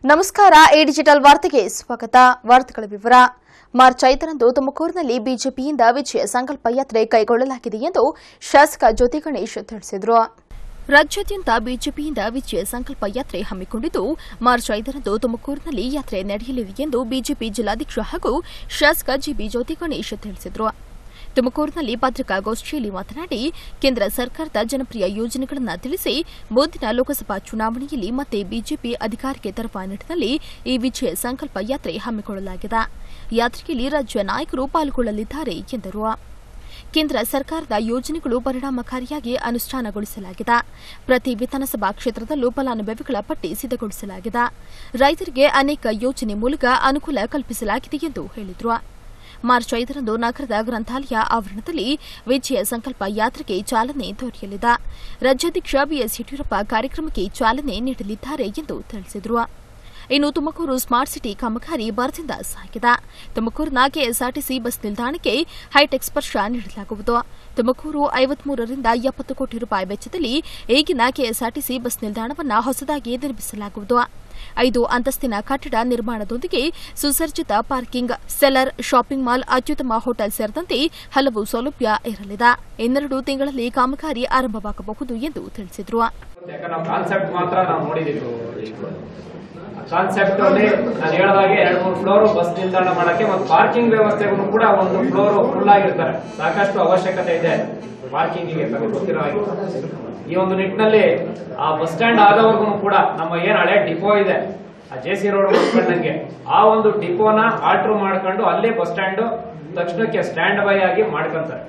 ನಮಸ್ಕಾರ A digital ವಾರ್ತೆಗೆ ಸ್ವಾಗತ ವಾರ್ತೆಗಳ ವಿವರ ಮಾರ್ಚ್ ಐದರಂದು ತುಮಕೂರಿನಲ್ಲಿ ಬಿಜೆಪಿಯಿಂದ ವಿಜಯ ಸಂಕಲ್ಪ ಯಾತ್ರೆ ಕೈಗೊಳ್ಳಲಾಗಿದೆ ಎಂದು ಶಾಸಕ ಜ್ಯೋತಿ ಗಣೇಶ್ ತಿಳಿಸಿದರು ರಾಜ್ಯಾದ್ಯಂತ ಬಿಜೆಪಿಯಿಂದ ವಿಜಯ ಸಂಕಲ್ಪ ಯಾತ್ರೆ ಹಮ್ಮಿಕೊಂಡಿದ್ದು ಮಾರ್ಚ್ ಐದರಂದು ತುಮಕೂರಿನಲ್ಲಿ ಯಾತ್ರೆ ನಡೆಯಲಿದೆ ಎಂದು ಬಿಜೆಪಿ ಜಿಲ್ಲಾಧ್ಯಕ್ಷ ಹಾಗೂ ಶಾಸಕ ಜಿಬಿ ಜ್ಯೋತಿ ಗಣೇಶ್ ತಿಳಿಸಿದರು ತುಮಕೂರಿನಲ್ಲಿ ಪತ್ರಿಕಾಗೋಷ್ಠಿಯಲ್ಲಿ ಮಾತನಾಡಿ ಕೇಂದ್ರ ಸರ್ಕಾರದ ಜನಪ್ರಿಯ ಯೋಜನೆಗಳನ್ನು ತಿಳಿಸಿ ಮುಂದಿನ ಲೋಕಸಭಾ ಚುನಾವಣೆಯಲ್ಲಿ ಮತ್ತೆ ಬಿಜೆಪಿ ಅಧಿಕಾರಕ್ಕೆ ತರುವ ನಿಟ್ಟಿನಲ್ಲಿ ಈ ವಿಜಯ ಸಂಕಲ್ಪ ಯಾತ್ರೆ ಹಮ್ಮಿಕೊಳ್ಳಲಾಗಿದೆ ಯಾತ್ರೆಯಲ್ಲಿ ರಾಜ್ಯ ನಾಯಕರು ಪಾಲ್ಗೊಳ್ಳಲಿದ್ದಾರೆ ಎಂದರು ಕೇಂದ್ರ ಸರ್ಕಾರದ ಯೋಜನೆಗಳು ಪರಿಣಾಮಕಾರಿಯಾಗಿ ಅನುಷ್ಠಾನಗೊಳಿಸಲಾಗಿದೆ ಪ್ರತಿ ವಿಧಾನಸಭಾ ಕ್ಷೇತ್ರದಲ್ಲೂ ಫಲಾನುಭವಿಗಳ ಪಟ್ಟಿ ಸಿದ್ದಗೊಳಿಸಲಾಗಿದೆ ರೈತರಿಗೆ ಅನೇಕ ಯೋಜನೆ ಮೂಲಕ ಅನುಕೂಲ ಕಲ್ಪಿಸಲಾಗಿದೆ ಎಂದು ಹೇಳಿದರು ಮಾರ್ಚ್ ಐದರಂದು ನಗರದ ಗ್ರಂಥಾಲಯ ಆವರಣದಲ್ಲಿ ವಿಜಯ ಸಂಕಲ್ಪ ಯಾತ್ರೆಗೆ ಚಾಲನೆ ದೊರೆಯಲಿದೆ ರಾಜ್ಯಾಧ್ಯಕ್ಷ ಬಿಎಸ್ ಯಡಿಯೂರಪ್ಪ ಕಾರ್ಯಕ್ರಮಕ್ಕೆ ಚಾಲನೆ ನೀಡಲಿದ್ದಾರೆ ಎಂದು ತಿಳಿಸಿದರು ಇನ್ನು ತುಮಕೂರು ಸ್ಮಾರ್ಟ್ ಸಿಟಿ ಕಾಮಗಾರಿ ಭರದಿಂದ ಸಾಗಿದೆ ತುಮಕೂರಿನ ಕೆಎಸ್ಆರ್ಟಿಸಿ ಬಸ್ ನಿಲ್ದಾಣಕ್ಕೆ ಹೈಟೆಕ್ ಸ್ಪರ್ಶ ನೀಡಲಾಗುವುದು ತುಮಕೂರು ಐವತ್ಮೂರರಿಂದ ಎಪ್ಪತ್ತು ಕೋಟಿ ರೂಪಾಯಿ ವೆಚ್ಚದಲ್ಲಿ ಈಗಿನ ಕೆಎಸ್ಆರ್ಟಿಸಿ ಬಸ್ ನಿಲ್ದಾಣವನ್ನು ಹೊಸದಾಗಿ ನಿರ್ಮಿಸಲಾಗುವುದು ಐದು ಅಂತಸ್ತಿನ ಕಟ್ಟಡ ನಿರ್ಮಾಣದೊಂದಿಗೆ ಸುಸಜ್ಜಿತ ಪಾರ್ಕಿಂಗ್ ಸೆಲ್ಲರ್ ಶಾಪಿಂಗ್ ಮಾಲ್ ಅತ್ಯುತ್ತಮ ಹೋಟೆಲ್ ಸೇರಿದಂತೆ ಹಲವು ಸೌಲಭ್ಯ ಇರಲಿದೆ ಇನ್ನೆರಡು ತಿಂಗಳಲ್ಲಿ ಕಾಮಗಾರಿ ಆರಂಭವಾಗಬಹುದು ಎಂದು ತಿಳಿಸಿದರು ಯಾಕಂದ್ರೆ ನಾವು ಕಾನ್ಸೆಪ್ಟ್ ಮಾತ್ರ ನಾವು ನೋಡಿದೀವಿ ಕಾನ್ಸೆಪ್ಟ್ ಅಲ್ಲಿ ನಾನು ಹೇಳಿದಾಗೆ ಎರಡು ಮೂರು ಫ್ಲೋರ್ ಬಸ್ ನಿಲ್ದಾಣ ಮಾಡಕ್ಕೆ ಒಂದು ಪಾರ್ಕಿಂಗ್ ವ್ಯವಸ್ಥೆಗೂ ಕೂಡ ಒಂದು ಫ್ಲೋರ್ ಫುಲ್ ಆಗಿರ್ತಾರೆ ಸಾಕಷ್ಟು ಅವಶ್ಯಕತೆ ಇದೆ ಪಾರ್ಕಿಂಗ್ ಗೆ ತಮಗೆ ಗೊತ್ತಿರೋ ಹಾಗೆ ಈ ಒಂದು ನಿಟ್ಟಿನಲ್ಲಿ ಆ ಬಸ್ ಸ್ಟ್ಯಾಂಡ್ ಆದವರೆಗೂ ಕೂಡ ನಮ್ಮ ಏನ್ ಹಳೆ ಡಿಪೋ ಇದೆ ಆ ಜೆ ಸಿ ರೋಡ್ ಮಾಡ್ಕೊಂಡಂಗೆ ಆ ಒಂದು ಡಿಪೋನ ಆಲ್ಟ್ರ್ ಮಾಡ್ಕೊಂಡು ಅಲ್ಲೇ ಬಸ್ ಸ್ಟ್ಯಾಂಡ್ ತಕ್ಷಣಕ್ಕೆ ಸ್ಟ್ಯಾಂಡ್ ಬೈ ಆಗಿ ಮಾಡ್ಕೊಂತಾರೆ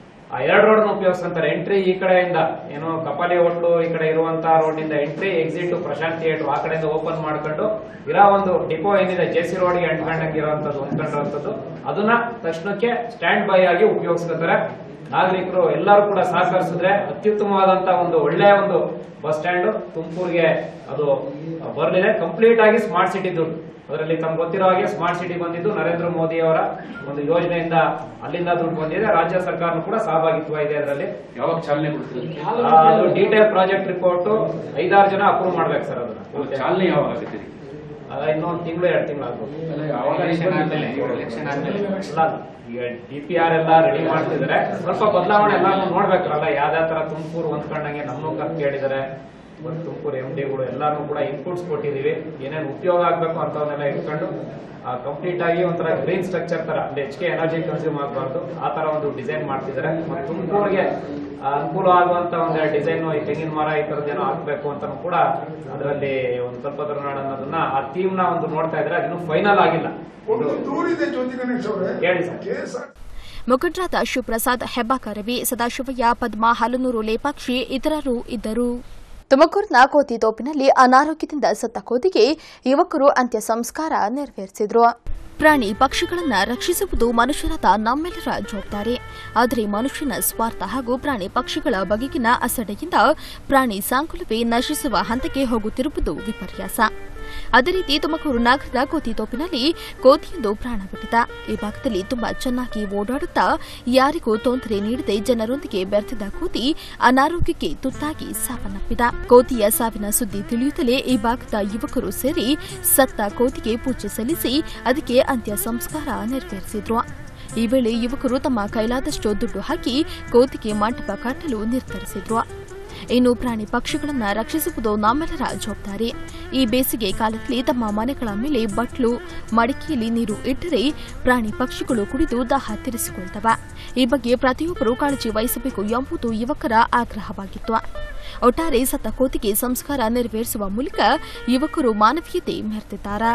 ಆ ಎರಡು ರೋಡ್ ಉಪಯೋಗಿಸ್ಕೊಂತಾರೆ ಎಂಟ್ರಿ ಈ ಕಡೆಯಿಂದ ಏನು ಕಪಾಲಿ ಹೋಟ್ಲು ಈ ಕಡೆ ಇರುವಂತ ರೋಡ್ ನಿಂದ ಎಂಟ್ರಿ ಎಕ್ಸಿಟ್ ಪ್ರಶಾಂತ್ ಥಿಯೇಟರ್ ಆ ಕಡೆಯಿಂದ ಓಪನ್ ಮಾಡ್ಕೊಂಡು ಇರೋ ಒಂದು ಡಿಪೋ ಏನಿದೆ ಜೆ ಸಿ ರೋಡ್ಗೆ ಅಂಟ್ಕೊಂಡಂಗೆ ಇರುವಂತದ್ದು ಹೊಂದ್ಕೊಂಡಿರುವಂತದ್ದು ಅದನ್ನ ತಕ್ಷಣಕ್ಕೆ ಸ್ಟ್ಯಾಂಡ್ ಬೈ ಆಗಿ ಉಪಯೋಗಿಸ್ಕೊತಾರೆ ನಾಗರಿಕರು ಎಲ್ಲರೂ ಕೂಡ ಸಹಕರಿಸಿದ್ರೆ ಅತ್ಯುತ್ತಮವಾದಂತ ಒಂದು ಒಳ್ಳೆಯ ಒಂದು ಬಸ್ ಸ್ಟ್ಯಾಂಡ್ ತುಮಕೂರಿಗೆ ಅದು ಬರಲಿದೆ ಕಂಪ್ಲೀಟ್ ಆಗಿ ಸ್ಮಾರ್ಟ್ ಸಿಟಿ ದುಡ್ಡು ಅದರಲ್ಲಿ ತಮ್ಗೆ ಗೊತ್ತಿರೋ ಹಾಗೆ ಸ್ಮಾರ್ಟ್ ಸಿಟಿ ಬಂದಿದ್ದು ನರೇಂದ್ರ ಮೋದಿ ಅವರ ಒಂದು ಯೋಜನೆಯಿಂದ ಅಲ್ಲಿಂದ ದುಡ್ಡು ಬಂದಿದೆ ರಾಜ್ಯ ಸರ್ಕಾರ ಕೂಡ ಸಹಭಾಗಿತ್ವ ಇದೆ ಅದರಲ್ಲಿ ಯಾವಾಗ ಚಾಲನೆ ಕೊಡ್ತೀರಿ ಆ, ಅದು ಡೀಟೇಲ್ ಪ್ರಾಜೆಕ್ಟ್ ರಿಪೋರ್ಟ್ ಐದಾರು ಜನ ಅಪ್ರೂವ್ ಮಾಡ್ಬೇಕು ಸರ್ ಅದನ್ನ ಅವಾಗ ಚಾಲನೆ ಯಾವಾಗ ಆಗುತ್ತೆ ಅದ ಇನ್ನೊಂದು ತಿಂಗಳು ಎರಡು ತಿಂಗಳು ಆಗ್ಬೋದು ಅಲ್ಲ, ಯಾವಾಗ ಎಲೆಕ್ಷನ್ ಆದ್ಮೇಲೆ ಎಲೆಕ್ಷನ್ ಆದ್ಮೇಲೆ ಅಲ್ಲ ಈಗ ಡಿ ಪಿ ಆರ್ ಎಲ್ಲ ರೆಡಿ ಮಾಡ್ತಿದ್ದಾರೆ ಸ್ವಲ್ಪ ಬದಲಾವಣೆ ಎಲ್ಲ ನೋಡ್ಬೇಕಲ್ಲ ಯಾವ್ದೇ ತರ ತುಮಕೂರು ಹೊಂದ್ಕೊಂಡಂಗೆ ನಮ್ಮನ್ನು ಕರ್ತು ಕೇಳಿದ್ದಾರೆ ಮತ್ತು ತುಮಕೂರು ಎಂ ಡಿಗಳು ಎಲ್ಲಾನು ಕೂಡ ಇನ್ಪುಟ್ಸ್ ಕೊಟ್ಟಿದೀವಿ ಏನೇನು ಉಪಯೋಗ ಆಗ್ಬೇಕು ಅಂತವನ್ನೆಲ್ಲ ಇಟ್ಕೊಂಡು ಕಂಪ್ಲೀಟ್ ಆಗಿ ಒಂಥರ ಗ್ರೀನ್ ಸ್ಟ್ರಕ್ಚರ್ ತರ ಅಲ್ಲಿ ಹೆಚ್ಚಿಗೆ ಎನರ್ಜಿ ಕನ್ಸ್ಯೂಮ್ ಆಗಬಾರ್ದು ಆ ತರ ಒಂದು ಡಿಸೈನ್ ಮಾಡ್ತಿದ್ದಾರೆ ಮತ್ತು ತುಮಕೂರಿಗೆ ಅನುಕೂಲ ಆಗುವಂತ ಒಂದು ಡಿಸೈನ್ ಈ ತೆಂಗಿನ ಮರ ಈ ತರದ್ದೇನೋ ಹಾಕ್ಬೇಕು ಅಂತ ಕೂಡ ಅದರಲ್ಲಿ ಒಂದು ಕಲ್ಪತರುನಾಡು ಅನ್ನೋದನ್ನ ಆ ಥೀಮ್ ನ ಒಂದು ನೋಡ್ತಾ ಇದ್ರೆ ಅದಿನ್ನೂ ಫೈನಲ್ ಆಗಿಲ್ಲ ಒಂದು ದೂರಿದೆ ಜ್ಯೋತಿ ಗಣೇಶ್ ಅವರೇ ಹೇಳಿ ಸರ್ ಕೇಸ್ ಮುಖಂಡರಾದ ಶಿವಪ್ರಸಾದ್ ಹೆಬ್ಬಾಕ ರವಿ ಸದಾಶಿವಯ್ಯ ಪದ್ಮ ಹಲನೂರು ಲೇಪಾಕ್ಷಿ ಇತರರು ಇದ್ದರು ತುಮಕೂರಿನ ಕೋತಿ ತೋಪಿನಲ್ಲಿ ಅನಾರೋಗ್ಯದಿಂದ ಸತ್ತ ಕೋತಿಗೆ ಯುವಕರು ಅಂತ್ಯ ಸಂಸ್ಕಾರ ನೆರವೇರಿಸಿದರು ಪ್ರಾಣಿ ಪಕ್ಷಿಗಳನ್ನು ರಕ್ಷಿಸುವುದು ಮನುಷ್ಯರಾದ ನಮ್ಮೆಲ್ಲರ ಜವಾಬ್ದಾರಿ ಆದರೆ ಮನುಷ್ಯನ ಸ್ವಾರ್ಥ ಹಾಗೂ ಪ್ರಾಣಿ ಪಕ್ಷಿಗಳ ಬಗೆಗಿನ ಅಸಡೆಯಿಂದ ಪ್ರಾಣಿ ಸಾಂಕುಲವೇ ನಶಿಸುವ ಹಂತಕ್ಕೆ ಹೋಗುತ್ತಿರುವುದು ವಿಪರ್ಯಾಸ ಅದೇ ರೀತಿ ತುಮಕೂರು ನಗರದ ಕೋತಿತೋಪಿನಲ್ಲಿ ಕೋತಿಯೊಂದು ಪ್ರಾಣ ಬಿಟ್ಟಿದೆ ಈ ಭಾಗದಲ್ಲಿ ತುಂಬಾ ಚೆನ್ನಾಗಿ ಓಡಾಡುತ್ತಾ ಯಾರಿಗೂ ತೊಂದರೆ ನೀಡದೆ ಜನರೊಂದಿಗೆ ಬೆರೆತಿದ್ದ ಕೋತಿ ಅನಾರೋಗ್ಯಕ್ಕೆ ತುತ್ತಾಗಿ ಸಾವನ್ನಪ್ಪಿದ ಕೋತಿಯ ಸಾವಿನ ಸುದ್ದಿ ತಿಳಿಯುತ್ತಲೇ ಈ ಭಾಗದ ಯುವಕರು ಸೇರಿ ಸತ್ತ ಕೋತಿಗೆ ಪೂಜೆ ಸಲ್ಲಿಸಿ ಅದಕ್ಕೆ ಅಂತ್ಯ ಸಂಸ್ಕಾರ ನೆರವೇರಿಸಿದ್ರು ಈ ವೇಳೆ ಯುವಕರು ತಮ್ಮ ಕೈಲಾದಷ್ಟು ದುಡ್ಡು ಹಾಕಿ ಕೋತಿಗೆ ಮಂಟಪ ಕಟ್ಟಲು ನಿರ್ಧರಿಸಿದ್ರು ಇನ್ನು ಪ್ರಾಣಿ ಪಕ್ಷಿಗಳನ್ನು ರಕ್ಷಿಸುವುದು ನಮ್ಮೆಲ್ಲರ ಜವಾಬ್ದಾರಿ ಈ ಬೇಸಿಗೆ ಕಾಲದಲ್ಲಿ ತಮ್ಮ ಮನೆಗಳ ಮೇಲೆ ಬಟ್ಲು ಮಡಿಕೆಯಲ್ಲಿ ನೀರು ಇಟ್ಟರೆ ಪ್ರಾಣಿ ಪಕ್ಷಿಗಳು ಕುಡಿದು ದಾಹ ತೀರಿಸಿಕೊಳ್ತವೆ ಈ ಬಗ್ಗೆ ಪ್ರತಿಯೊಬ್ಬರು ಕಾಳಜಿ ವಹಿಸಬೇಕು ಎಂಬುದು ಯುವಕರ ಆಗ್ರಹವಾಗಿತ್ತು ಒಟ್ಟಾರೆ ಸತ್ತ ಕೋತಿಗೆ ಸಂಸ್ಕಾರ ನೆರವೇರಿಸುವ ಮೂಲಕ ಯುವಕರು ಮಾನವೀಯತೆ ಮೆರೆದಿದ್ದಾರೆ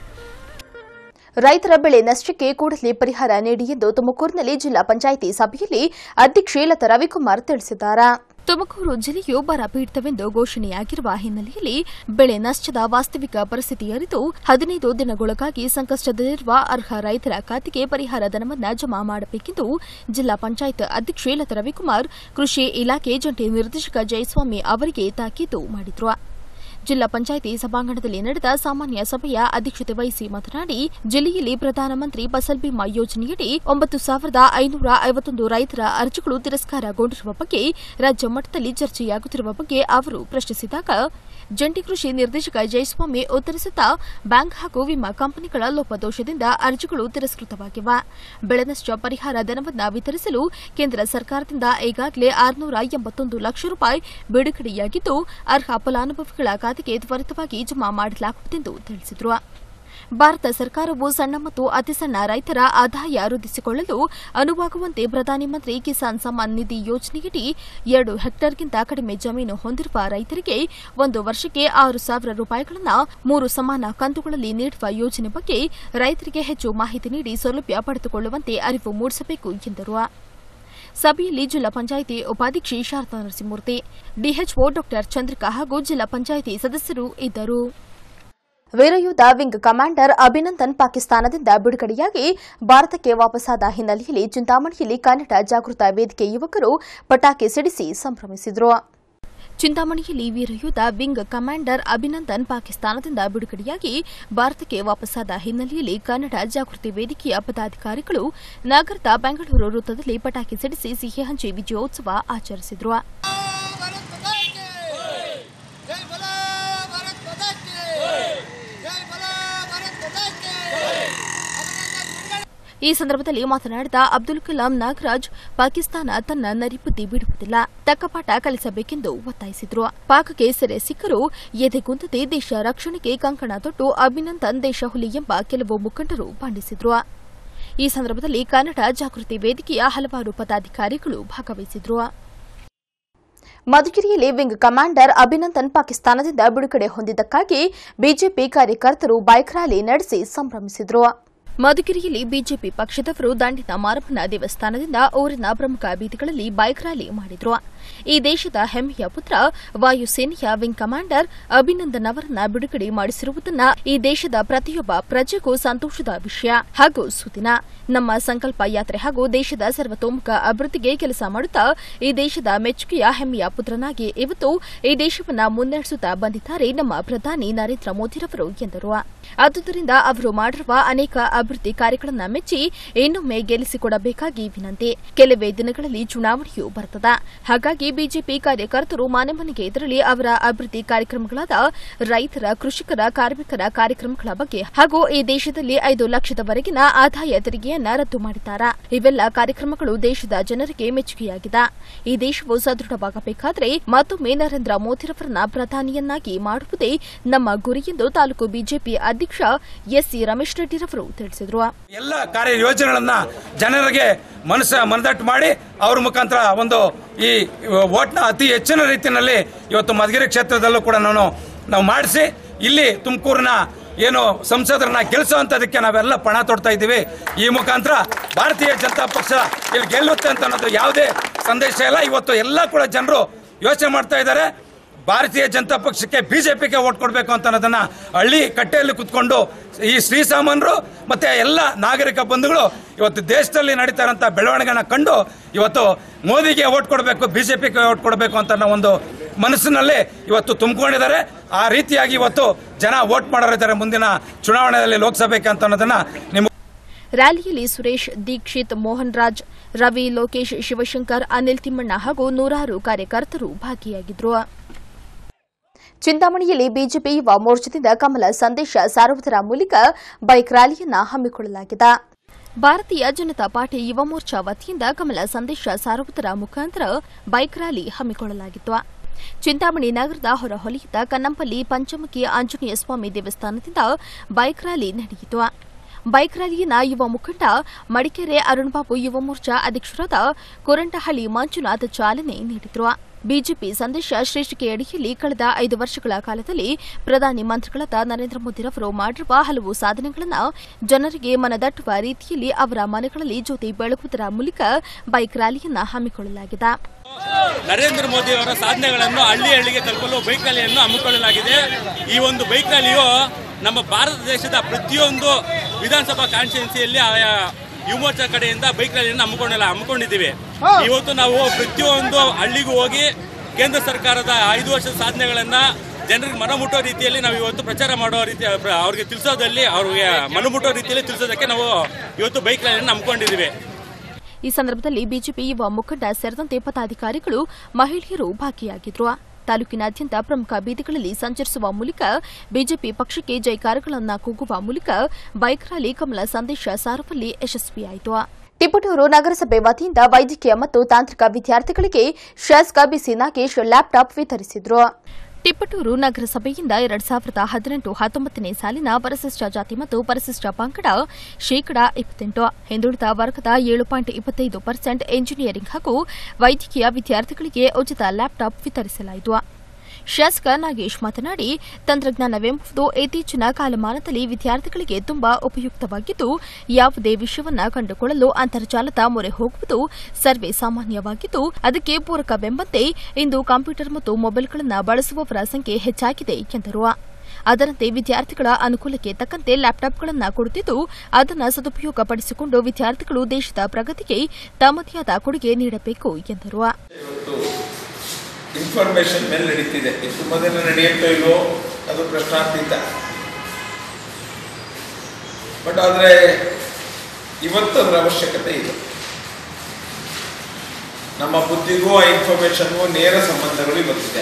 ರೈತರ ಬೆಳೆ ನಷ್ಟಕ್ಕೆ ಕೂಡಲೇ ಪರಿಹಾರ ನೀಡಿ ಎಂದು ತುಮಕೂರಿನಲ್ಲಿ ಜಿಲ್ಲಾ ಪಂಚಾಯಿತಿ ಸಭೆಯಲ್ಲಿ ಅಧ್ಯಕ್ಷೆ ಲತಾ ರವಿಕುಮಾರ್ ತಿಳಿಸಿದ್ದಾರೆ ತುಮಕೂರು ಜಿಲ್ಲೆಯು ಬರ ಪೀಡಿತವೆಂದು ಘೋಷಣೆಯಾಗಿರುವ ಹಿನ್ನೆಲೆಯಲ್ಲಿ ಬೆಳೆ ನಷ್ಟದ ವಾಸ್ತವಿಕ ಪರಿಸ್ಥಿತಿ ಅರಿತು ಹದಿನೈದು ದಿನಗಳೊಳಗಾಗಿ ಸಂಕಷ್ಟದಲ್ಲಿರುವ ಅರ್ಹ ರೈತರ ಖಾತೆಗೆ ಪರಿಹಾರ ಧನವನ್ನು ಜಮಾ ಮಾಡಬೇಕೆಂದು ಜಿಲ್ಲಾ ಪಂಚಾಯತ್ ಅಧ್ಯಕ್ಷೆ ಲತಾ ರವಿಕುಮಾರ್ ಕೃಷಿ ಇಲಾಖೆ ಜಂಟಿ ನಿರ್ದೇಶಕ ಜಯಸ್ವಾಮಿ ಅವರಿಗೆ ತಾಕೀತು ಮಾಡಿದರು ಜಿಲ್ಲಾ ಪಂಚಾಯಿತಿ ಸಭಾಂಗಣದಲ್ಲಿ ನಡೆದ ಸಾಮಾನ್ಯ ಸಭೆಯ ಅಧ್ಯಕ್ಷತೆ ವಹಿಸಿ ಮಾತನಾಡಿ ಜಿಲ್ಲೆಯಲ್ಲಿ ಪ್ರಧಾನಮಂತ್ರಿ ಫಸಲ್ ಬಿಮಾ ಯೋಜನೆಯಡಿ ಒಂಬತ್ತು ಸಾವಿರದ ಐನೂರ ಐವತ್ತೊಂದು ರೈತರ ಅರ್ಜಿಗಳು ತಿರಸ್ಕಾರಗೊಂಡಿರುವ ಬಗ್ಗೆ ರಾಜ್ಯ ಮಟ್ಟದಲ್ಲಿ ಚರ್ಚೆಯಾಗುತ್ತಿರುವ ಬಗ್ಗೆ ಅವರು ಪ್ರಶ್ನಿಸಿದಾಗ ಜಂಟಿ ಕೃಷಿ ನಿರ್ದೇಶಕ ಜಯಸ್ವಾಮಿ ಉತ್ತರಿಸುತ್ತಾ ಬ್ಯಾಂಕ್ ಹಾಗೂ ವಿಮಾ ಕಂಪನಿಗಳ ಲೋಪದೋಷದಿಂದ ಅರ್ಜಿಗಳು ತಿರಸ್ಕೃತವಾಗಿವೆ ಬೆಳೆನಷ್ಟ ಪರಿಹಾರ ಧನವನ್ನು ವಿತರಿಸಲು ಕೇಂದ್ರ ಸರ್ಕಾರದಿಂದ ಈಗಾಗಲೇ ಆರುನೂರ ಎಂಬತ್ತೊಂದು ಲಕ್ಷ ರೂಪಾಯಿ ಬಿಡುಗಡೆಯಾಗಿದ್ದು ಅರ್ಹ ಫಲಾನುಭವಿಗಳ ಖಾತೆಗೆ ತ್ವರಿತವಾಗಿ ಜಮಾ ಮಾಡಲಾಗುವುದೆಂದು ತಿಳಿಸಿದರು ಭಾರತ ಸರ್ಕಾರವು ಸಣ್ಣ ಮತ್ತು ಅತಿಸಣ್ಣ ರೈತರ ಆದಾಯ ವೃದ್ಧಿಸಿಕೊಳ್ಳಲು ಅನುವಾಗುವಂತೆ ಪ್ರಧಾನಿ ಮಂತ್ರಿ ಕಿಸಾನ್ ಸಮ್ಮಾನ್ ನಿಧಿ ಯೋಜನೆಯಡಿ ಎರಡು ಹೆಕ್ಟೇರ್ಗಿಂತ ಕಡಿಮೆ ಜಮೀನು ಹೊಂದಿರುವ ರೈತರಿಗೆ ಒಂದು ವರ್ಷಕ್ಕೆ ಆರು ಸಾವಿರ ರೂಪಾಯಿಗಳನ್ನು ಮೂರು ಸಮಾನ ಕಂತುಗಳಲ್ಲಿ ನೀಡುವ ಯೋಜನೆ ಬಗ್ಗೆ ರೈತರಿಗೆ ಹೆಚ್ಚು ಮಾಹಿತಿ ನೀಡಿ ಸೌಲಭ್ಯ ಪಡೆದುಕೊಳ್ಳುವಂತೆ ಅರಿವು ಮೂಡಿಸಬೇಕು ಎಂದರು ಸಭೆಯಲ್ಲಿ ಜಿಲ್ಲಾ ಪಂಚಾಯಿತಿ ಉಪಾಧ್ಯಕ್ಷೆ ಶಾರದಾ ನರಸಿಂಹಮೂರ್ತಿ ಡಿಎಚ್ಒ ಡಾ ಚಂದ್ರಿಕಾ ಹಾಗೂ ಜಿಲ್ಲಾ ಪಂಚಾಯಿತಿ ಸದಸ್ಯರು ಇದ್ದರು ವೀರಯೋಧ ವಿಂಗ್ ಕಮಾಂಡರ್ ಅಭಿನಂದನ್ ಪಾಕಿಸ್ತಾನದಿಂದ ಬಿಡುಗಡೆಯಾಗಿ ಭಾರತಕ್ಕೆ ವಾಪಸ್ಸಾದ ಹಿನ್ನೆಲೆಯಲ್ಲಿ ಚಿಂತಾಮಣಿಯಲ್ಲಿ ಕನ್ನಡ ಜಾಗೃತ ವೇದಿಕೆ ಯುವಕರು ಪಟಾಕಿ ಸಿಡಿಸಿ ಸಂಭ್ರಮಿಸಿದರು ಚಿಂತಾಮಣಿಯಲ್ಲಿ ವೀರಯೋಧ ವಿಂಗ್ ಕಮಾಂಡರ್ ಅಭಿನಂದನ್ ಪಾಕಿಸ್ತಾನದಿಂದ ಬಿಡುಗಡೆಯಾಗಿ ಭಾರತಕ್ಕೆ ವಾಪಸ್ಸಾದ ಹಿನ್ನೆಲೆಯಲ್ಲಿ ಕನ್ನಡ ಜಾಗೃತಿ ವೇದಿಕೆಯ ಪದಾಧಿಕಾರಿಗಳು ನಗರದ ಬೆಂಗಳೂರು ವೃತ್ತದಲ್ಲಿ ಪಟಾಕಿ ಸಿಡಿಸಿ ಸಿಹಿ ಹಂಚಿ ವಿಜಯೋತ್ಸವ ಆಚರಿಸಿದರು भारत माता की जय बोला भारत माता की जय बोला भारत माता की अभिनंदन ಈ ಸಂದರ್ಭದಲ್ಲಿ ಮಾತನಾಡಿದ ಅಬ್ದುಲ್ ಕಲಾಂ ನಾಗರಾಜ್ ಪಾಕಿಸ್ತಾನ ತನ್ನ ನರಿಬುದ್ಧಿ ಬಿಡುವುದಿಲ್ಲ ತಕ್ಕ ಪಾಠ ಕಲಿಸಬೇಕೆಂದು ಒತ್ತಾಯಿಸಿದರು ಪಾಕ್ಗೆ ಸೆರೆ ಸಿಕ್ಕರೂ ಎದೆಗುಂದದೆ ದೇಶ ರಕ್ಷಣೆಗೆ ಕಂಕಣ ತೊಟ್ಟು ಅಭಿನಂದನ್ ದೇಶ ಹುಲಿ ಎಂಬ ಕೆಲವು ಮುಖಂಡರು ಬಣ್ಣಿಸಿದರು ಈ ಸಂದರ್ಭದಲ್ಲಿ ಕನ್ನಡ ಜಾಗೃತಿ ವೇದಿಕೆಯ ಹಲವಾರು ಪದಾಧಿಕಾರಿಗಳು ಭಾಗವಹಿಸಿದರು ಮಧುಗಿರಿಯಲ್ಲಿ ವಿಂಗ್ ಕಮಾಂಡರ್ ಅಭಿನಂದನ್ ಪಾಕಿಸ್ತಾನದಿಂದ ಬಿಡುಗಡೆ ಹೊಂದಿದ್ದಕ್ಕಾಗಿ ಬಿಜೆಪಿ ಕಾರ್ಯಕರ್ತರು ಬೈಕ್ ರ್ಯಾಲಿ ನಡೆಸಿ ಸಂಭ್ರಮಿಸಿದರು ಮಧುಗಿರಿಯಲ್ಲಿ ಬಿಜೆಪಿ ಪಕ್ಷದವರು ದಂಡಿನ ಮಾರಮ್ಮನ ದೇವಸ್ಥಾನದಿಂದ ಊರಿನ ಪ್ರಮುಖ ಬೀದಿಗಳಲ್ಲಿ ಬೈಕ್ ರ್ಯಾಲಿ ಮಾಡಿದ್ರು ಈ ದೇಶದ ಹೆಮ್ಮೆಯ ಪುತ್ರ ವಾಯುಸೇನೆಯ ವಿಂಗ್ ಕಮಾಂಡರ್ ಅಭಿನಂದನ್ ಅವರನ್ನ ಬಿಡುಗಡೆ ಮಾಡಿಸಿರುವುದನ್ನ ಈ ದೇಶದ ಪ್ರತಿಯೊಬ್ಬ ಪ್ರಜೆಗೂ ಸಂತೋಷದ ವಿಷಯ ಹಾಗೂ ಸುದಿನ ನಮ್ಮ ಸಂಕಲ್ಪ ಯಾತ್ರೆ ಹಾಗೂ ದೇಶದ ಸರ್ವತೋಮುಖ ಅಭಿವೃದ್ಧಿಗೆ ಕೆಲಸ ಮಾಡುತ್ತಾ ಈ ದೇಶದ ಮೆಚ್ಚುಗೆಯ ಹೆಮ್ಮೆಯ ಪುತ್ರನಾಗಿ ಇವತ್ತು ಈ ದೇಶವನ್ನ ಮುನ್ನಡೆಸುತ್ತಾ ಬಂದಿದ್ದಾರೆ ನಮ್ಮ ಪ್ರಧಾನಿ ನರೇಂದ್ರ ಮೋದಿರವರು ಎಂದರು ಆದುದರಿಂದ ಅವರು ಮಾಡಿರುವ ಅನೇಕ ಅಭಿವೃದ್ಧಿ ಕಾರ್ಯಗಳನ್ನು ಮೆಚ್ಚಿ ಇನ್ನೊಮ್ಮೆ ಗೆಲ್ಲಿಸಿಕೊಡಬೇಕಾಗಿ ವಿನಂತಿ ಕೆಲವೇ ದಿನಗಳಲ್ಲಿ ಚುನಾವಣೆಯೂ ಬರುತ್ತದೆ ಹಾಗಾಗಿ ಬಿಜೆಪಿ ಕಾರ್ಯಕರ್ತರು ಮನೆ ಮನೆಗೆ ತೆರಳಿ ಅವರ ಅಭಿವೃದ್ಧಿ ಕಾರ್ಯಕ್ರಮಗಳಾದ ರೈತರ ಕೃಷಿಕರ ಕಾರ್ಮಿಕರ ಕಾರ್ಯಕ್ರಮಗಳ ಬಗ್ಗೆ ಹಾಗೂ ಈ ದೇಶದಲ್ಲಿ ಐದು ಲಕ್ಷದವರೆಗಿನ ಆದಾಯ ತೆರಿಗೆಯನ್ನ ರದ್ದು ಮಾಡಿದ್ದಾರೆ ಇವೆಲ್ಲ ಕಾರ್ಯಕ್ರಮಗಳು ದೇಶದ ಜನರಿಗೆ ಮೆಚ್ಚುಗೆಯಾಗಿದೆ ಈ ದೇಶವು ಸದೃಢವಾಗಬೇಕಾದರೆ ಮತ್ತೊಮ್ಮೆ ನರೇಂದ್ರ ಮೋದಿರವರನ್ನ ಪ್ರಧಾನಿಯನ್ನಾಗಿ ಮಾಡುವುದೇ ನಮ್ಮ ಗುರಿ ಎಂದು ತಾಲೂಕು ಬಿಜೆಪಿ ಅಧ್ಯಕ್ಷ ಎಸ್ಸಿ ರಮೇಶ್ ರೆಡ್ಡಿರವರು ತಿಳಿಸಿದರು ಎಲ್ಲ ಕಾರ್ಯ ಯೋಜನೆಗಳನ್ನ ಜನರಿಗೆ ಮನಸ್ಸ ಮನದಟ್ಟು ಮಾಡಿ ಅವ್ರ ಮುಖಾಂತರ ಒಂದು ಈ ಓಟ್ನ ಅತಿ ಹೆಚ್ಚಿನ ರೀತಿಯಲ್ಲಿ ಇವತ್ತು ಮಧುಗಿರಿ ಕ್ಷೇತ್ರದಲ್ಲೂ ಕೂಡ ನಾನು ನಾವು ಮಾಡಿಸಿ ಇಲ್ಲಿ ತುಮಕೂರಿನ ಏನು ಸಂಸದರನ್ನ ಗೆಲ್ಲಿಸುವಂಥದಕ್ಕೆ ನಾವೆಲ್ಲ ಪಣ ತೊಡ್ತಾ ಇದ್ದೀವಿ ಈ ಮುಖಾಂತರ ಭಾರತೀಯ ಜನತಾ ಪಕ್ಷ ಇಲ್ಲಿ ಗೆಲ್ಲುತ್ತೆ ಅಂತ ಅನ್ನೋದು ಯಾವುದೇ ಸಂದೇಶ ಇಲ್ಲ ಇವತ್ತು ಎಲ್ಲ ಕೂಡ ಜನರು ಯೋಚನೆ ಮಾಡ್ತಾ ಇದ್ದಾರೆ ಭಾರತೀಯ ಜನತಾ ಪಕ್ಷಕ್ಕೆ ಬಿಜೆಪಿಗೆ ಓಟ್ ಕೊಡಬೇಕು ಅಂತ ಅನ್ನೋದನ್ನ ಹಳ್ಳಿ ಕಟ್ಟೆಯಲ್ಲಿ ಕುತ್ಕೊಂಡು ಈ ಶ್ರೀಸಾಮಾನ್ಯರು ಮತ್ತೆ ಎಲ್ಲ ನಾಗರಿಕ ಬಂಧುಗಳು ಇವತ್ತು ದೇಶದಲ್ಲಿ ನಡೀತಾ ಇರೋಂಥ ಬೆಳವಣಿಗೆನ ಕಂಡು ಇವತ್ತು ಮೋದಿಗೆ ಓಟ್ ಕೊಡಬೇಕು ಬಿಜೆಪಿಗೆ ಓಟ್ ಕೊಡಬೇಕು ಅಂತ ಅನ್ನೋ ಒಂದು ಮನಸ್ಸಿನಲ್ಲಿ ಇವತ್ತು ತುಂಬಿಕೊಂಡಿದ್ದಾರೆ ಆ ರೀತಿಯಾಗಿ ಇವತ್ತು ಜನ ಓಟ್ ಮಾಡೋರಿದ್ದಾರೆ ಮುಂದಿನ ಚುನಾವಣೆಯಲ್ಲಿ ಲೋಕಸಭೆಗೆ ಅಂತ ಅನ್ನೋದನ್ನ ನಿಮ್ಮ ರ್ಯಾಲಿಯಲ್ಲಿ ಸುರೇಶ್ ದೀಕ್ಷಿತ್ ಮೋಹನ್ ರಾಜ್ ರವಿ ಲೋಕೇಶ್ ಶಿವಶಂಕರ್ ಅನಿಲ್ ತಿಮ್ಮಣ್ಣ ಹಾಗೂ ನೂರಾರು ಕಾರ್ಯಕರ್ತರು ಭಾಗಿಯಾಗಿದ್ದರು ಚಿಂತಾಮಣಿಯಲ್ಲಿ ಬಿಜೆಪಿ ಯುವ ಮೋರ್ಚಾದಿಂದ ಕಮಲ ಸಂದೇಶ ಸಾರುವುದರ ಮೂಲಕ ಬೈಕ್ ರ್ಯಾಲಿಯನ್ನ ಹಮ್ಮಿಕೊಳ್ಳಲಾಗಿದೆ ಭಾರತೀಯ ಜನತಾ ಪಾರ್ಟಿ ಯುವ ಮೋರ್ಚಾ ವತಿಯಿಂದ ಕಮಲ ಸಂದೇಶ ಸಾರುವುದರ ಮುಖಾಂತರ ಬೈಕ್ ರ್ಯಾಲಿ ಹಮ್ಮಿಕೊಳ್ಳಲಾಗಿತ್ತು ಚಿಂತಾಮಣಿ ನಗರದ ಹೊರಹೊಲಿಯಿದ್ದ ಕನ್ನಂಪಲ್ಲಿ ಪಂಚಮುಖಿ ಆಂಜನೇಯ ಸ್ವಾಮಿ ದೇವಸ್ಥಾನದಿಂದ ಬೈಕ್ ರ್ಯಾಲಿ ನಡೆಯಿತು ಬೈಕ್ ರ್ಯಾಲಿಯನ್ನ ಯುವ ಮುಖಂಡ ಮಡಿಕೆರೆ ಅರುಣ್ಬಾಬು ಯುವ ಮೋರ್ಚಾ ಅಧ್ಯಕ್ಷರಾದ ಕೊರಂಟಹಳ್ಳಿ ಮಂಜುನಾಥ್ ಚಾಲನೆ ನೀಡಿದರು ಬಿಜೆಪಿ ಸಂದೇಶ ಶೀರ್ಷಿಕೆಯಡಿಯಲ್ಲಿ ಕಳೆದ ಐದು ವರ್ಷಗಳ ಕಾಲದಲ್ಲಿ ಪ್ರಧಾನಿ ಮಂತ್ರಿಗಳಾದ ನರೇಂದ್ರ ಮೋದಿರವರು ಮಾಡಿರುವ ಹಲವು ಸಾಧನೆಗಳನ್ನು ಜನರಿಗೆ ಮನದಟ್ಟುವ ರೀತಿಯಲ್ಲಿ ಅವರ ಮನೆಗಳಲ್ಲಿ ಜ್ಯೋತಿ ಬೆಳಗುವುದರ ಮೂಲಕ ಬೈಕ್ ರ್ಯಾಲಿಯನ್ನ ಹಮ್ಮಿಕೊಳ್ಳಲಾಗಿದೆ ನರೇಂದ್ರ ಮೋದಿ ಅವರ ಸಾಧನೆಗಳನ್ನು ಹಳ್ಳಿ ಹಳ್ಳಿಗೆ ತಲುಪಲು ಬೈಕ್ ರ್ಯಾಲಿಯನ್ನು ಹಮ್ಮಿಕೊಳ್ಳಲಾಗಿದೆ ಈ ಒಂದು ಬೈಕ್ ರ್ಯಾಲಿಯು ನಮ್ಮ ಭಾರತ ದೇಶದ ಪ್ರತಿಯೊಂದು ವಿಧಾನಸಭಾ ಕಾನ್ಸ್ಟಿಟ್ಯೂನ್ಸಿಯಲ್ಲಿ ಆಯಾ ಯುವ ಮೋರ್ಚಾ ಕಡೆಯಿಂದ ಬೈಕ್ ರ್ಯಾಲಿಯನ್ನು ಹಮ್ಮಿಕೊಂಡಿಲ್ಲ ಹಮ್ಮಿಕೊಂಡಿದ್ದೀವಿ ಇವತ್ತು ನಾವು ಪ್ರತಿಯೊಂದು ಹಳ್ಳಿಗೂ ಹೋಗಿ ಕೇಂದ್ರ ಸರ್ಕಾರದ ಐದು ವರ್ಷದ ಸಾಧನೆಗಳನ್ನ ಜನರಿಗೆ ಮನಮುಟ್ಟೋ ರೀತಿಯಲ್ಲಿ ನಾವು ಇವತ್ತು ಪ್ರಚಾರ ಮಾಡೋ ರೀತಿ ಪ್ರ- ಅವ್ರಿಗೆ ತಿಳಿಸೋದಲ್ಲಿ ಅವ್ರಿಗೆ ಮನಮುಟ್ಟೋ ರೀತಿಯಲ್ಲಿ ತಿಳಿಸೋದಕ್ಕೆ ನಾವು ಇವತ್ತು ಬೈಕ್ ರ್ಯಾಲಿಯನ್ನು ಹಮ್ಮಿಕೊಂಡಿದ್ದೀವಿ ಈ ಸಂದರ್ಭದಲ್ಲಿ ಬಿಜೆಪಿ ಯುವ ಮುಖಂಡ ಸೇರಿದಂತೆ ಪದಾಧಿಕಾರಿಗಳು ಮಹಿಳೆಯರು ಭಾಗಿಯಾಗಿದ್ರು ತಾಲೂಕಿನಾದ್ಯಂತ ಪ್ರಮುಖ ಬೀದಿಗಳಲ್ಲಿ ಸಂಚರಿಸುವ ಮೂಲಕ ಬಿಜೆಪಿ ಪಕ್ಷಕ್ಕೆ ಜೈಕಾರಗಳನ್ನು ಕೂಗುವ ಮೂಲಕ ಬೈಕ್ ರ್ಯಾಲಿ ಕಮಲ ಸಂದೇಶ ಸಾರುವಲ್ಲಿ ಯಶಸ್ವಿಯಾಯಿತು ತಿಪಟೂರು ನಗರಸಭೆ ವತಿಯಿಂದ ವೈದ್ಯಕೀಯ ಮತ್ತು ತಾಂತ್ರಿಕ ವಿದ್ಯಾರ್ಥಿಗಳಿಗೆ ಶಾಸಕ ಬಿಸಿ ನಾಗೇಶ್ ಲ್ಯಾಪ್ಟಾಪ್ ವಿತರಿಸಿದರು ತಿಪ್ಪಟೂರು ನಗರಸಭೆಯಿಂದ ಎರಡ್ ಸಾವಿರದ ಹದಿನೆಂಟು ಹತ್ತೊಂಬತ್ತನೇ ಸಾಲಿನ ಪರಿಶಿಷ್ಟ ಜಾತಿ ಮತ್ತು ಪರಿಶಿಷ್ಟ ಪಂಗಡ ಶೇಕಡಾ ಇಪ್ಪತ್ತೆಂಟು ಹಿಂದುಳಿದ ವರ್ಗದ ಏಳು ಪಾಯಿಂಟ್ ಇಪ್ಪತ್ತೈದು ಪರ್ಸೆಂಟ್ ಎಂಜಿನಿಯರಿಂಗ್ ಹಾಗೂ ವೈದ್ಯಕೀಯ ವಿದ್ಯಾರ್ಥಿಗಳಿಗೆ ಉಚಿತ ಲ್ಯಾಪ್ಟಾಪ್ ವಿತರಿಸಲಾಯಿತು ಶಾಸಕ ನಾಗೇಶ್ ಮಾತನಾಡಿ ತಂತ್ರಜ್ಞಾನವೆಂಬುದು ಇತ್ತೀಚಿನ ಕಾಲಮಾನದಲ್ಲಿ ವಿದ್ಯಾರ್ಥಿಗಳಿಗೆ ತುಂಬಾ ಉಪಯುಕ್ತವಾಗಿದ್ದು ಯಾವುದೇ ವಿಷಯವನ್ನ ಕಂಡುಕೊಳ್ಳಲು ಅಂತರ್ಜಾಲದ ಮೊರೆ ಹೋಗುವುದು ಸರ್ವೇ ಸಾಮಾನ್ಯವಾಗಿದ್ದು ಅದಕ್ಕೆ ಪೂರಕವೆಂಬಂತೆ ಇಂದು ಕಂಪ್ಯೂಟರ್ ಮತ್ತು ಮೊಬೈಲ್ಗಳನ್ನು ಬಳಸುವವರ ಸಂಖ್ಯೆ ಹೆಚ್ಚಾಗಿದೆ ಎಂದರು ಅದರಂತೆ ವಿದ್ಯಾರ್ಥಿಗಳ ಅನುಕೂಲಕ್ಕೆ ತಕ್ಕಂತೆ ಲ್ಯಾಪ್ಟಾಪ್ಗಳನ್ನು ಕೊಡುತ್ತಿದ್ದು ಅದನ್ನು ಸದುಪಯೋಗಪಡಿಸಿಕೊಂಡು ವಿದ್ಯಾರ್ಥಿಗಳು ದೇಶದ ಪ್ರಗತಿಗೆ ತಮ್ಮದೇ ಆದ ಕೊಡುಗೆ ನೀಡಬೇಕು ಎಂದರು ಇನ್ಫಾರ್ಮೇಶನ್ ಮೇಲೆ ನಡೀತಿದೆ ಇದು ಮೊದಲು ನಡೆಯುತ್ತೋ ಇಲ್ವೋ ಅದು ಪ್ರಶ್ನಾತೀತ ಬಟ್ ಆದರೆ ಇವತ್ತು ಅದರ ಅವಶ್ಯಕತೆ ಇದೆ ನಮ್ಮ ಬುದ್ಧಿಗೂ ಆ ಇನ್ಫಾರ್ಮೇಶನ್ಗೂ ನೇರ ಸಂಬಂಧಗಳು ಇವತ್ತಿದೆ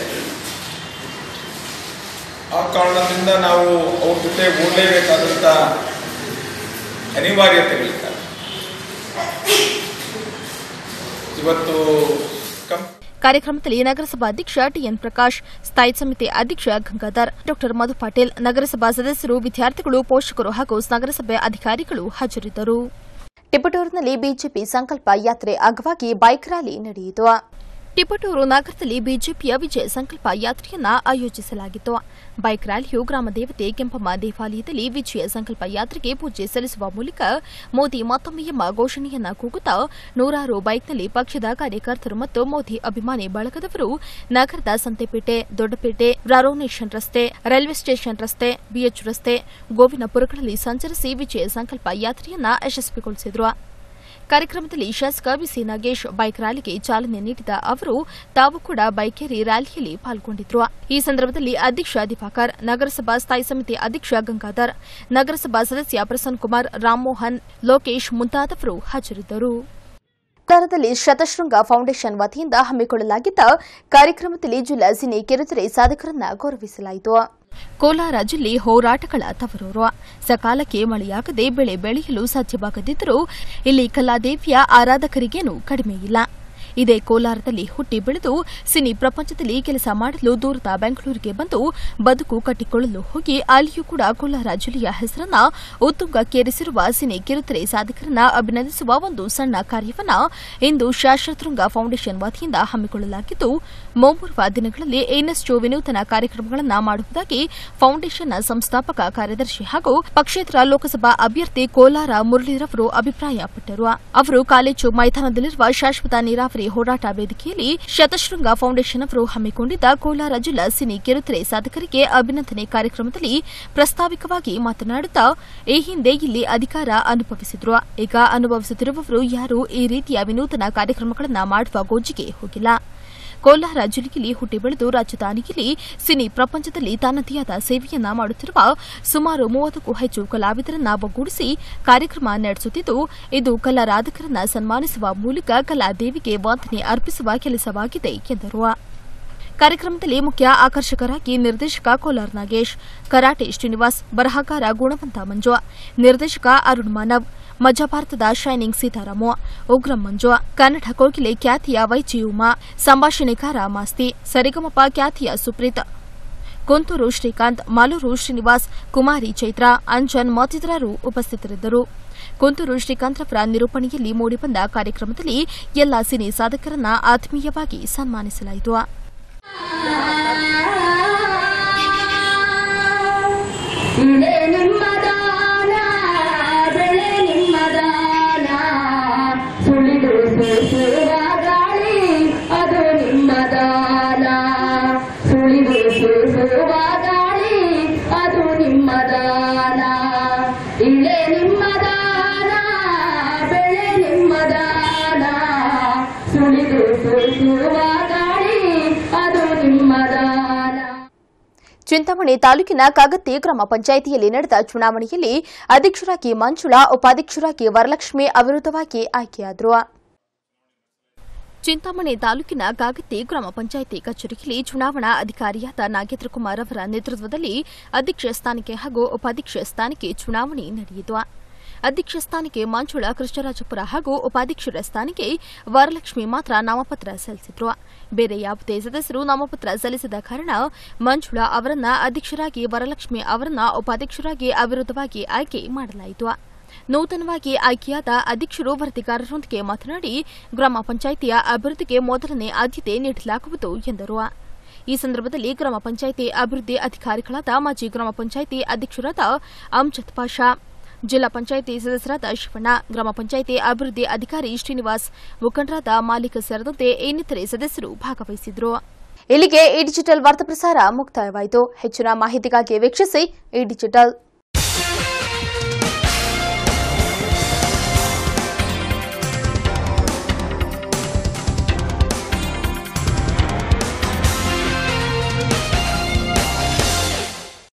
ಆ ಕಾರಣದಿಂದ ನಾವು ಅವ್ರ ಜೊತೆ ಓಡಲೇಬೇಕಾದಂಥ ಅನಿವಾರ್ಯತೆಗಳಿದ್ದಾವೆ ಇವತ್ತು ಕಂ ಕಾರ್ಯಕ್ರಮದಲ್ಲಿ ನಗರಸಭಾಧ್ಯಕ್ಷ ಟಿಎನ್ ಪ್ರಕಾಶ್ ಸ್ಥಾಯಿ ಸಮಿತಿ ಅಧ್ಯಕ್ಷ ಗಂಗಾಧರ್ ಡಾ ಮಧು ಪಾಟೀಲ್ ನಗರಸಭಾ ಸದಸ್ಯರು ವಿದ್ಯಾರ್ಥಿಗಳು ಪೋಷಕರು ಹಾಗೂ ನಗರಸಭೆ ಅಧಿಕಾರಿಗಳು ಹಾಜರಿದ್ದರು ಟಿಪಟೂರಿನಲ್ಲಿ ಬಿಜೆಪಿ ಸಂಕಲ್ಪ ಯಾತ್ರೆ ಅಂಗವಾಗಿ ಬೈಕ್ ರ್ಯಾಲಿ ನಡೆಯಿತು ಟಿಪಟೂರು ನಗರದಲ್ಲಿ ಬಿಜೆಪಿಯ ವಿಜಯ ಸಂಕಲ್ಪ ಯಾತ್ರೆಯನ್ನ ಆಯೋಜಿಸಲಾಗಿತ್ತು ಬೈಕ್ ರ್ಯಾಲಿಯು ಗ್ರಾಮ ದೇವತೆ ಕೆಂಪಮ್ಮ ದೇವಾಲಯದಲ್ಲಿ ವಿಜಯ ಸಂಕಲ್ಪ ಯಾತ್ರೆಗೆ ಪೂಜೆ ಸಲ್ಲಿಸುವ ಮೂಲಕ ಮೋದಿ ಮತ್ತೊಮ್ಮೆ ಎಂಬ ಘೋಷಣೆಯನ್ನ ಕೂಗುತ್ತಾ ನೂರಾರು ಬೈಕ್ನಲ್ಲಿ ಪಕ್ಷದ ಕಾರ್ಯಕರ್ತರು ಮತ್ತು ಮೋದಿ ಅಭಿಮಾನಿ ಬಳಗದವರು ನಗರದ ಸಂತೆಪೇಟೆ ದೊಡ್ಡಪೇಟೆ ರಾರೋನೇಷನ್ ರಸ್ತೆ ರೈಲ್ವೆ ಸ್ಟೇಷನ್ ರಸ್ತೆ ಬಿಎಚ್ ರಸ್ತೆ ಗೋವಿನಪುರಗಳಲ್ಲಿ ಸಂಚರಿಸಿ ವಿಜಯ ಸಂಕಲ್ಪ ಯಾತ್ರೆಯನ್ನ ಯಶಸ್ವಿಗೊಳಿಸಿದರು ಕಾರ್ಯಕ್ರಮದಲ್ಲಿ ಶಾಸಕ ಬಿಸಿ ನಾಗೇಶ್ ಬೈಕ್ ರ್ಯಾಲಿಗೆ ಚಾಲನೆ ನೀಡಿದ ಅವರು ತಾವು ಕೂಡ ಬೈಕೇರಿ ರ್ಯಾಲಿಯಲ್ಲಿ ಪಾಲ್ಗೊಂಡಿದ್ರು ಈ ಸಂದರ್ಭದಲ್ಲಿ ಅಧ್ಯಕ್ಷ ದಿವಾಕರ್ ನಗರಸಭಾ ಸ್ಥಾಯಿ ಸಮಿತಿ ಅಧ್ಯಕ್ಷ ಗಂಗಾಧರ್ ನಗರಸಭಾ ಸದಸ್ಯ ಪ್ರಸನ್ನ ಕುಮಾರ್ ರಾಮ್ಮೋಹನ್ ಲೋಕೇಶ್ ಮುಂತಾದವರು ಹಾಜರಿದ್ದರು ಕೋಲಾರದಲ್ಲಿ ಶತಶೃಂಗ ಫೌಂಡೇಶನ್ ವತಿಯಿಂದ ಹಮ್ಮಿಕೊಳ್ಳಲಾಗಿದ್ದ ಕಾರ್ಯಕ್ರಮದಲ್ಲಿ ಜಿಲ್ಲಾ ಸಿನಿ ಕಿರುತೆರೆ ಸಾಧಕರನ್ನ ಗೌರವಿಸಲಾಯಿತು ಕೋಲಾರ ಜಿಲ್ಲೆ ಹೋರಾಟಗಳ ತವರೂರು ಸಕಾಲಕ್ಕೆ ಮಳೆಯಾಗದೆ ಬೆಳೆ ಬೆಳೆಯಲು ಸಾಧ್ಯವಾಗದಿದ್ದರೂ ಇಲ್ಲಿ ಕಲಾದೇವಿಯ ಆರಾಧಕರಿಗೇನೂ ಕಡಿಮೆಯಿಲ್ಲ ಇದೇ ಕೋಲಾರದಲ್ಲಿ ಹುಟ್ಟಿ ಬೆಳೆದು ಸಿನಿ ಪ್ರಪಂಚದಲ್ಲಿ ಕೆಲಸ ಮಾಡಲು ದೂರದ ಬೆಂಗಳೂರಿಗೆ ಬಂದು ಬದುಕು ಕಟ್ಟಿಕೊಳ್ಳಲು ಹೋಗಿ ಅಲ್ಲಿಯೂ ಕೂಡ ಕೋಲಾರ ಜಿಲ್ಲೆಯ ಹೆಸರನ್ನ ಉತ್ತುಂಗಕ್ಕೇರಿಸಿರುವ ಸಿನಿ ಕಿರುತೆರೆ ಸಾಧಕರನ್ನ ಅಭಿನಂದಿಸುವ ಒಂದು ಸಣ್ಣ ಕಾರ್ಯವನ್ನ ಇಂದು ಶಾಶ್ವತೃಂಗ ಫೌಂಡೇಶನ್ ವತಿಯಿಂದ ಹಮ್ಮಿಕೊಳ್ಳಲಾಗಿದ್ದು ಮುಂಬರುವ ದಿನಗಳಲ್ಲಿ ಇನ್ನಷ್ಟು ವಿನೂತನ ಕಾರ್ಯಕ್ರಮಗಳನ್ನು ಮಾಡುವುದಾಗಿ ಫೌಂಡೇಶನ್ನ ಸಂಸ್ಥಾಪಕ ಕಾರ್ಯದರ್ಶಿ ಹಾಗೂ ಪಕ್ಷೇತರ ಲೋಕಸಭಾ ಅಭ್ಯರ್ಥಿ ಕೋಲಾರ ಮುರಳೀರವರು ಅಭಿಪ್ರಾಯಪಟ್ಟರು ಅವರು ಕಾಲೇಜು ಮೈದಾನದಲ್ಲಿರುವ ಶಾಶ್ವತ ನೀರಾವರಿ ಹೋರಾಟ ವೇದಿಕೆಯಲ್ಲಿ ಶತಶೃಂಗ ಫೌಂಡೇಶನ್ ಅವರು ಹಮ್ಮಿಕೊಂಡಿದ್ದ ಕೋಲಾರ ಜಿಲ್ಲಾ ಸಿನಿ ಕಿರುತೆರೆ ಸಾಧಕರಿಗೆ ಅಭಿನಂದನೆ ಕಾರ್ಯಕ್ರಮದಲ್ಲಿ ಪ್ರಸ್ತಾವಿಕವಾಗಿ ಮಾತನಾಡುತ್ತಾ ಈ ಹಿಂದೆ ಇಲ್ಲಿ ಅಧಿಕಾರ ಅನುಭವಿಸಿದ್ರು ಈಗ ಅನುಭವಿಸುತ್ತಿರುವವರು ಯಾರೂ ಈ ರೀತಿಯ ವಿನೂತನ ಕಾರ್ಯಕ್ರಮಗಳನ್ನು ಮಾಡುವ ಗೋಜಿಗೆ ಹೋಗಿಲ್ಲ ಕೋಲಾರ ಜಿಲ್ಲೆಯಲ್ಲಿ ಹುಟ್ಟಿ ಬೆಳೆದು ರಾಜಧಾನಿಯಲ್ಲಿ ಸಿನಿ ಪ್ರಪಂಚದಲ್ಲಿ ತನ್ನದೇ ಆದ ಸೇವೆಯನ್ನ ಮಾಡುತ್ತಿರುವ ಸುಮಾರು ಮೂವತ್ತಕ್ಕೂ ಹೆಚ್ಚು ಕಲಾವಿದರನ್ನ ಒಗ್ಗೂಡಿಸಿ ಕಾರ್ಯಕ್ರಮ ನಡೆಸುತ್ತಿದ್ದು ಇದು ಕಲಾರಾಧಕರನ್ನ ಸನ್ಮಾನಿಸುವ ಮೂಲಕ ಕಲಾದೇವಿಗೆ ವಂದನೆ ಅರ್ಪಿಸುವ ಕೆಲಸವಾಗಿದೆ ಎಂದರು ಕಾರ್ಯಕ್ರಮದಲ್ಲಿ ಮುಖ್ಯ ಆಕರ್ಷಕರಾಗಿ ನಿರ್ದೇಶಕ ಕೋಲಾರ್ ನಾಗೇಶ್ ಕರಾಟೆ ಶ್ರೀನಿವಾಸ್ ಬರಹಗಾರ ಗುಣವಂತ ಮಂಜು ನಿರ್ದೇಶಕ ಅರುಣ್ ಮಾನವ್ ಮಜ ಭಾರತದ ಶೈನಿಂಗ್ ಸೀತಾರಾಮು ಉಗ್ರಂ ಮಂಜು ಕನ್ನಡ ಕೋಗಿಲೆ ಖ್ಯಾತಿಯ ವೈಜಿ ಉಮಾ ಸಂಭಾಷಣೆಕಾರ ಮಾಸ್ತಿ ಸರಿಗಮಪ ಖ್ಯಾತಿಯ ಸುಪ್ರೀತ್ ಕುಂತೂರು ಶ್ರೀಕಾಂತ್ ಮಾಲೂರು ಶ್ರೀನಿವಾಸ್ ಕುಮಾರಿ ಚೈತ್ರ ಅಂಜನ್ ಮತ್ತಿತರರು ಉಪಸ್ಥಿತರಿದ್ದರು ಕುಂತೂರು ಶ್ರೀಕಾಂತ್ ರವರ ನಿರೂಪಣೆಯಲ್ಲಿ ಮೂಡಿಬಂದ ಕಾರ್ಯಕ್ರಮದಲ್ಲಿ ಎಲ್ಲ ಸಿನಿ ಸಾಧಕರನ್ನ ಆತ್ಮೀಯವಾಗಿ ಸನ್ಮಾನಿಸಲಾಯಿತು ಇಳೆ ನಿಮ್ಮದಾನ ಬೆಳೆ ನಿಮ್ಮದಾನ ಸುಳಿದು ಸೂಸುವ ಗಾಳಿ ಅದು ನಿಮ್ಮದಾನ ಸುಳಿದು ಸೂಸುವ ಗಾಳಿ ಅದು ನಿಮ್ಮದಾನ ಇಳೆ ನಿಮ್ಮದಾನ ಬೆಳೆ ನಿಮ್ಮದಾನ ಸುಳಿದು ಸೂಸುವ ಗಾಳಿ ಅದು ನಿಮ್ಮದಾನ ಚಿಂತಾಮಣಿ ತಾಲೂಕಿನ ಕಾಗತ್ತಿ ಗ್ರಾಮ ಪಂಚಾಯಿತಿಯಲ್ಲಿ ನಡೆದ ಚುನಾವಣೆಯಲ್ಲಿ ಅಧ್ಯಕ್ಷರಾಗಿ ಮಂಜುಳಾ ಉಪಾಧ್ಯಕ್ಷರಾಗಿ ವರಲಕ್ಷ್ಮಿ ಅವಿರೋಧವಾಗಿ ಆಯ್ಕೆಯಾದರು ಚಿಂತಾಮಣಿ ತಾಲೂಕಿನ ಗಾಗತ್ತಿ ಗ್ರಾಮ ಪಂಚಾಯಿತಿ ಕಚೇರಿಯಲ್ಲಿ ಚುನಾವಣಾ ಅಧಿಕಾರಿಯಾದ ನಾಗೇಂದ್ರ ಕುಮಾರ್ ಅವರ ನೇತೃತ್ವದಲ್ಲಿ ಅಧ್ಯಕ್ಷ ಸ್ಥಾನಕ್ಕೆ ಹಾಗೂ ಉಪಾಧ್ಯಕ್ಷ ಸ್ಥಾನಕ್ಕೆ ಚುನಾವಣೆ ನಡೆಯಿತು ಅಧ್ಯಕ್ಷ ಸ್ಥಾನಕ್ಕೆ ಮಂಜುಳಾ ಕೃಷ್ಣರಾಜಪುರ ಹಾಗೂ ಉಪಾಧ್ಯಕ್ಷರ ಸ್ಥಾನಕ್ಕೆ ವರಲಕ್ಷ್ಮಿ ಮಾತ್ರ ನಾಮಪತ್ರ ಸಲ್ಲಿಸಿದ್ರು ಬೇರೆ ಯಾವುದೇ ಸದಸ್ಯರು ನಾಮಪತ್ರ ಸಲ್ಲಿಸದ ಕಾರಣ ಮಂಜುಳಾ ಅವರನ್ನ ಅಧ್ಯಕ್ಷರಾಗಿ ವರಲಕ್ಷ್ಮಿ ಅವರನ್ನ ಉಪಾಧ್ಯಕ್ಷರಾಗಿ ಅವಿರೋಧವಾಗಿ ಆಯ್ಕೆ ಮಾಡಲಾಯಿತು ನೂತನವಾಗಿ ಆಯ್ಕೆಯಾದ ಅಧ್ಯಕ್ಷರು ವರದಿಗಾರರೊಂದಿಗೆ ಮಾತನಾಡಿ ಗ್ರಾಮ ಪಂಚಾಯಿತಿಯ ಅಭಿವೃದ್ಧಿಗೆ ಮೊದಲನೇ ಆದ್ಯತೆ ನೀಡಲಾಗುವುದು ಎಂದರು ಈ ಸಂದರ್ಭದಲ್ಲಿ ಗ್ರಾಮ ಪಂಚಾಯಿತಿ ಅಭಿವೃದ್ಧಿ ಅಧಿಕಾರಿಗಳಾದ ಮಾಜಿ ಗ್ರಾಮ ಪಂಚಾಯಿತಿ ಅಧ್ಯಕ್ಷರಾದ ಅಮ್ಜದ್ ಪಾಷಾ ಜಿಲ್ಲಾ ಪಂಚಾಯಿತಿ ಸದಸ್ಯರಾದ ಶಿವಣ್ಣ ಗ್ರಾಮ ಪಂಚಾಯಿತಿ ಅಭಿವೃದ್ಧಿ ಅಧಿಕಾರಿ ಶ್ರೀನಿವಾಸ್ ಮುಖಂಡರಾದ ಮಾಲೀಕ ಸೇರಿದಂತೆ ಇನ್ನಿತರೆ ಸದಸ್ಯರು ಭಾಗವಹಿಸಿದ್ರು ಇಲ್ಲಿಗೆ ಈ ಡಿಜಿಟಲ್ ವಾರ್ತಾ ಪ್ರಸಾರ ಮುಕ್ತಾಯವಾಯಿತು ಹೆಚ್ಚಿನ ಮಾಹಿತಿಗಾಗಿ ವೀಕ್ಷಿಸಿ ಈ ಡಿಜಿಟಲ್